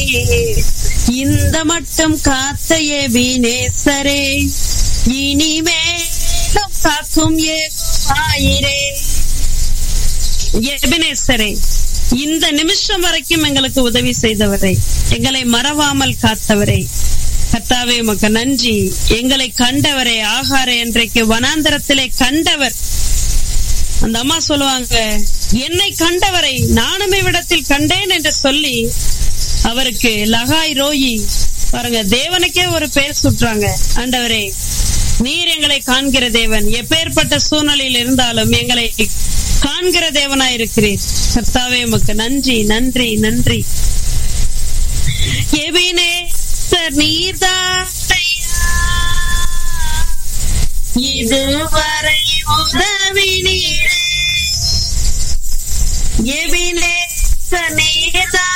இந்த மட்டும் காத்த எபினேசரே இனிமேலும் காக்கும் ஏகுமாயிரே எபினேசரே இந்த நிமிஷம் வரைக்கும் எங்களுக்கு உதவி செய்தவரை எங்களை மறவாமல் காத்தவரை கர்த்தாவே உமக்கு நன்றி எங்களை கண்டவரே ஆகார என்றைக்கு வனாந்தரத்திலே கண்டவர் அந்த அம்மா சொல்லுவாங்க என்னை கண்டவரை நானும் இவ்விடத்தில் கண்டேன் என்று சொல்லி அவருக்கு லகாய் ரோயி பாருங்க தேவனுக்கே ஒரு பேர் சுட்டுறாங்க ஆண்டவரே நீர் எங்களை காண்கிற தேவன் எப்பேற்பட்ட சூழ்நிலையில் இருந்தாலும் எங்களை காண்கிற தேவனாய் இருக்கிறீர் கர்த்தாவே உமக்கு நன்றி நன்றி நன்றி எபினேசர் நீர்தான் இதுவரை உதவி நீரே எபினேசர் நீர்தான்